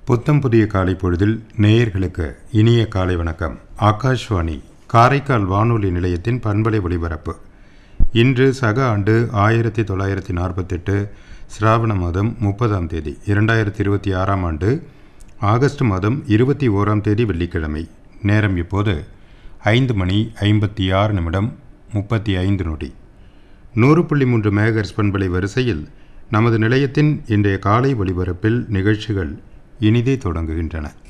புத்தம் புதிய காலை பொழுதில் நேயர்களுக்கு இனிய காலை வணக்கம் ஆகாஷ்வாணி காரைக்கால் வானொலி நிலையத்தின் பண்பலை ஒலிபரப்பு இன்று சக ஆண்டு ஆயிரத்தி தொள்ளாயிரத்தி நாற்பத்தெட்டு சிராவண மாதம் முப்பதாம் தேதி இரண்டாயிரத்தி இருபத்தி ஆறாம் ஆண்டு ஆகஸ்ட் மாதம் இருபத்தி ஓராம் தேதி வெள்ளிக்கிழமை நேரம் இப்போது ஐந்து மணி ஐம்பத்தி ஆறு நிமிடம் முப்பத்தி ஐந்து நொடி நூறு புள்ளி மூன்று மேகர்ஸ் பண்பலை வரிசையில் நமது நிலையத்தின் இன்றைய காலை ஒலிபரப்பில் நிகழ்ச்சிகள் இனிதே தொடங்குகின்றன